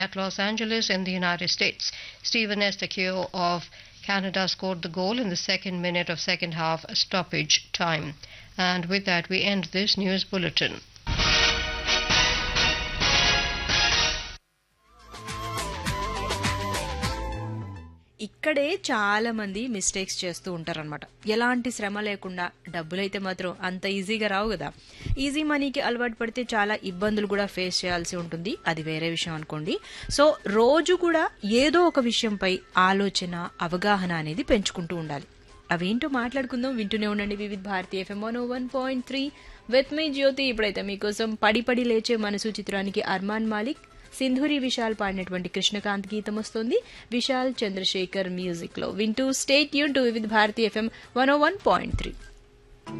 at Los Angeles in the United States. Steven Estakio of Canada scored the goal in the second minute of second half stoppage time. And with that, we end this news bulletin. ఇక్కడే చాలా మంది mistakes చేస్తూ ఉంటారనమాట ఎలాంటి శ్రమ లేకుండా డబ్బులైతే మాత్రం అంత ఈజీగా రావు కదా ఈజీ మనీకి అలవాటు పడితే చాలా ఇబ్బందులు కూడా ఫేస్ చేయాల్సి ఉంటుంది అది వేరే విషయం అనుకోండి సో రోజు కూడా ఏదో ఒక విషయంపై ఆలోచన అవగాహన అనేది పెంచుకుంటూ ఉండాలి అవేంటో మాట్లాడుకుందాం వింటూనే ఉండండి Vividh Bharati FM one one point three with మీ జ్యోతి ఇప్పుడైతే మీకోసం పడి పడి లేచే మనసు చిత్రానికి అర్మాన్ మాలిక్ సింధూరి విశాల్ పాడినటువంటి కృష్ణకాంత్ గీతం వస్తుంది విశాల్ చంద్రశేఖర్ మ్యూజిక్ లో వింటూ స్టేట్ యూన్ to Vividh Bharati FM one O one point three